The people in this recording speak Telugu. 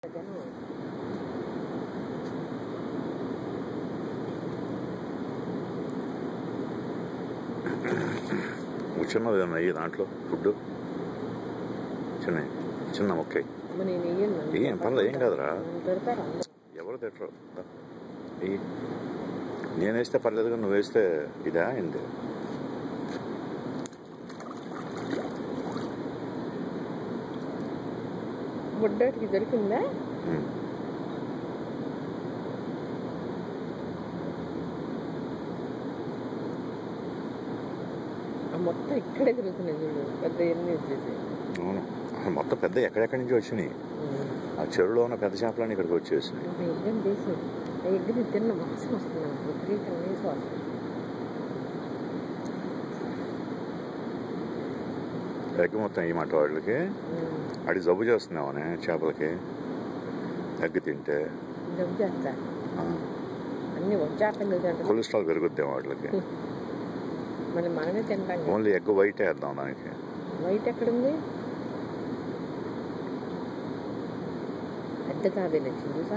జనం చిన్నది ఉన్నాయి దాంట్లో ఫుడ్ చిన్న చిన్న మొక్క అమ్మ నేను ఇయ్యను నన్ను ఏం పర్లేదు, ఏం కాదురా. నన్ను పెడతారు అందరూ ఎవరు తిట్టరు దా. ఎయ్యి. నేను వేస్తే పర్లేదు కానీ నువ్వు వేస్తే ఇదా అయింది బుడ్డోటికి దొరికిందా ఉమ్. ఆ మొత్తం ఇక్కడే తిరుగుతున్నాయి చూడు పెద్ద ఎన్ని వచ్చేసి అవును అసలు మొత్తం పెద్ద ఎక్కడెక్కడి నుంచి వచ్చినాయి ఆ చెరువులో ఉన్న పెద్ద చేపలన్నీ ఇక్కడికి వచ్చేసినాయి ఆ ఎగ్గని తీసి ఆ ఎగ్గని తిన్న వాసన వస్తుంది నాకు విపరీతంగా నీసు వాసన ఎగ్ మొత్తం ఈ మాట వాళ్ళకి ఉమ్. అడి జబ్బు చేస్తున్నామనే చేపలకి ఎగ్ తింటే జబ్బు చేస్తా ఆ, అన్ని వచ్చాటం కలిసి కొలెస్ట్రాల్ పెరుగుద్దాం వాళ్ళకి మళ్ళీ మనమే తింటాం కదా. ఓన్లీ ఎగ్ వైట్ వేద్దాం దానికి వైట్ ఎక్కడుంది పెద్ద తాబేలు వచ్చింది